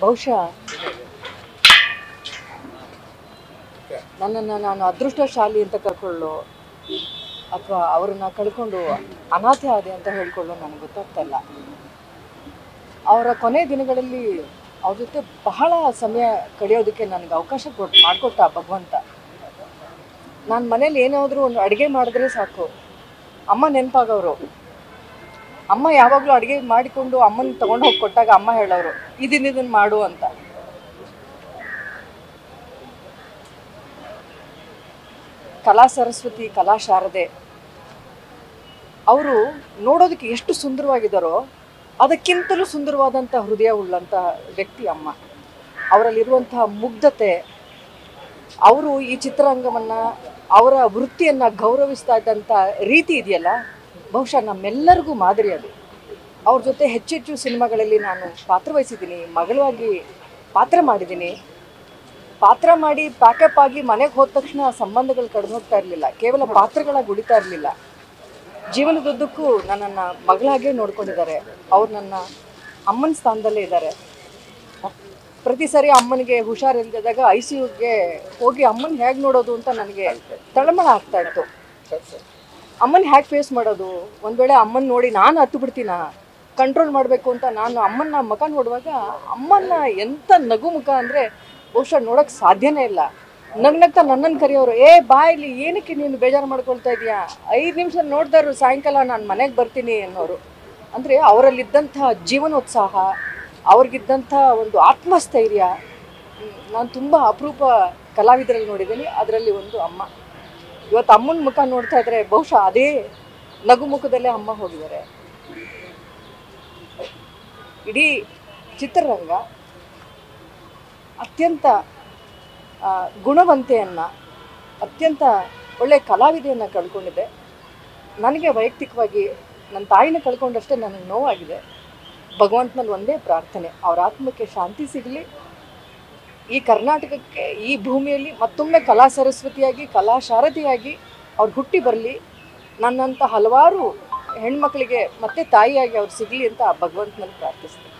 ಬಹುಶಃ ನನ್ನನ್ನು ನಾನು ಅದೃಷ್ಟಶಾಲಿ ಅಂತ ಕಳ್ಕೊಳ್ಳೋ ಅಥವಾ ಅವರನ್ನ ಕಳ್ಕೊಂಡು ಅನಾಥೆ ಆದೆ ಅಂತ ಹೇಳ್ಕೊಳ್ಳೋ ನನಗೆ ಗೊತ್ತಾಗ್ತಾ ಇಲ್ಲ ಅವರ ಕೊನೆ ದಿನಗಳಲ್ಲಿ ಅವ್ರ ಜೊತೆ ಬಹಳ ಸಮಯ ಕಳೆಯೋದಕ್ಕೆ ನನಗೆ ಅವಕಾಶ ಕೊಟ್ಟು ಮಾಡಿಕೊಟ್ಟ ಭಗವಂತ ನಾನು ಮನೇಲಿ ಏನಾದರೂ ಒಂದು ಅಡುಗೆ ಮಾಡಿದ್ರೆ ಸಾಕು ಅಮ್ಮ ನೆನಪಾಗವರು ಅಮ್ಮ ಯಾವಾಗಲೂ ಅಡುಗೆ ಮಾಡಿಕೊಂಡು ಅಮ್ಮನ ತಗೊಂಡು ಹೋಗಿ ಕೊಟ್ಟಾಗ ಅಮ್ಮ ಹೇಳೋರು ಇದನ್ನ ಇದನ್ನ ಮಾಡು ಅಂತ ಕಲಾ ಸರಸ್ವತಿ ಕಲಾ ಶಾರದೆ ಅವರು ನೋಡೋದಕ್ಕೆ ಎಷ್ಟು ಸುಂದರವಾಗಿದ್ದಾರೋ ಅದಕ್ಕಿಂತಲೂ ಸುಂದರವಾದಂಥ ಹೃದಯ ಉಳ್ಳಂಥ ವ್ಯಕ್ತಿ ಅಮ್ಮ ಅವರಲ್ಲಿರುವಂತಹ ಮುಗ್ಧತೆ ಅವರು ಈ ಚಿತ್ರರಂಗವನ್ನು ಅವರ ವೃತ್ತಿಯನ್ನು ಗೌರವಿಸ್ತಾ ಇದ್ದಂಥ ರೀತಿ ಇದೆಯಲ್ಲ ಬಹುಶಃ ನಮ್ಮೆಲ್ಲರಿಗೂ ಮಾದರಿ ಅದು ಅವ್ರ ಜೊತೆ ಹೆಚ್ಚೆಚ್ಚು ಸಿನಿಮಾಗಳಲ್ಲಿ ನಾನು ಪಾತ್ರವಹಿಸಿದ್ದೀನಿ ಮಗಳಾಗಿ ಪಾತ್ರ ಮಾಡಿದ್ದೀನಿ ಪಾತ್ರ ಮಾಡಿ ಪ್ಯಾಕಪ್ ಆಗಿ ಮನೆಗೆ ಹೋದ ತಕ್ಷಣ ಸಂಬಂಧಗಳು ಕಡಿಮೆ ಹೋಗ್ತಾ ಇರಲಿಲ್ಲ ಕೇವಲ ಪಾತ್ರಗಳಾಗಿ ಉಳಿತಾ ಇರಲಿಲ್ಲ ಜೀವನದುದ್ದಕ್ಕೂ ನನ್ನನ್ನು ಮಗಳಾಗೇ ನೋಡ್ಕೊಂಡಿದ್ದಾರೆ ಅವ್ರು ನನ್ನ ಅಮ್ಮನ ಸ್ಥಾನದಲ್ಲೇ ಇದ್ದಾರೆ ಪ್ರತಿ ಸರಿ ಅಮ್ಮನಿಗೆ ಹುಷಾರಿಲ್ಲದಾಗ ಐ ಸಿ ಯುಗೆ ಹೋಗಿ ಅಮ್ಮನ ಹೇಗೆ ನೋಡೋದು ಅಂತ ನನಗೆ ತಳಮಳ ಆಗ್ತಾ ಇತ್ತು ಅಮ್ಮನ ಹೇಗೆ ಫೇಸ್ ಮಾಡೋದು ಒಂದು ವೇಳೆ ಅಮ್ಮನ ನೋಡಿ ನಾನು ಹತ್ತು ಬಿಡ್ತೀನ ಕಂಟ್ರೋಲ್ ಮಾಡಬೇಕು ಅಂತ ನಾನು ಅಮ್ಮನ ಮುಖ ನೋಡುವಾಗ ಅಮ್ಮನ ಎಂಥ ನಗು ಮುಖ ಅಂದರೆ ಬಹುಶಃ ನೋಡೋಕ್ಕೆ ಸಾಧ್ಯನೇ ಇಲ್ಲ ನಗ್ನಗ್ತಾ ನನ್ನನ್ನು ಕರೆಯೋರು ಏ ಬಾ ಇಲ್ಲಿ ಏನಕ್ಕೆ ನೀನು ಬೇಜಾರು ಮಾಡ್ಕೊಳ್ತಾ ಇದೀಯಾ ಐದು ನಿಮಿಷ ನೋಡ್ದಾರು ಸಾಯಂಕಾಲ ನಾನು ಮನೆಗೆ ಬರ್ತೀನಿ ಅನ್ನೋರು ಅಂದರೆ ಅವರಲ್ಲಿದ್ದಂಥ ಜೀವನೋತ್ಸಾಹ ಅವ್ರಿಗಿದ್ದಂಥ ಒಂದು ಆತ್ಮಸ್ಥೈರ್ಯ ನಾನು ತುಂಬ ಅಪರೂಪ ಕಲಾವಿದರಲ್ಲಿ ನೋಡಿದ್ದೀನಿ ಅದರಲ್ಲಿ ಒಂದು ಅಮ್ಮ ಇವತ್ತು ಅಮ್ಮನ ಮುಖ ನೋಡ್ತಾ ಇದ್ರೆ ಬಹುಶಃ ಅದೇ ನಗು ಮುಖದಲ್ಲೇ ಅಮ್ಮ ಹೋಗಿದ್ದಾರೆ ಇಡೀ ಚಿತ್ರರಂಗ ಅತ್ಯಂತ ಆ, ಗುಣವಂತೆಯನ್ನು ಅತ್ಯಂತ ಒಳ್ಳೆಯ ಕಲಾವಿದೆಯನ್ನು ಕಳ್ಕೊಂಡಿದ್ದೆ ನನಗೆ ವೈಯಕ್ತಿಕವಾಗಿ ನನ್ನ ತಾಯಿನ ಕಳ್ಕೊಂಡಷ್ಟೇ ನನಗೆ ನೋವಾಗಿದೆ ಭಗವಂತನಲ್ಲಿ ಒಂದೇ ಪ್ರಾರ್ಥನೆ ಅವ್ರ ಆತ್ಮಕ್ಕೆ ಶಾಂತಿ ಸಿಗಲಿ ಈ ಕರ್ನಾಟಕಕ್ಕೆ ಈ ಭೂಮಿಯಲ್ಲಿ ಮತ್ತೊಮ್ಮೆ ಕಲಾ ಸರಸ್ವತಿಯಾಗಿ ಕಲಾ ಶಾರದಿಯಾಗಿ ಅವ್ರು ಹುಟ್ಟಿ ಬರಲಿ ನನ್ನಂಥ ಹಲವಾರು ಹೆಣ್ಮಕ್ಳಿಗೆ ಮತ್ತೆ ತಾಯಿಯಾಗಿ ಅವ್ರು ಸಿಗಲಿ ಅಂತ ಭಗವಂತನಲ್ಲಿ ಪ್ರಾರ್ಥಿಸ್ತೀನಿ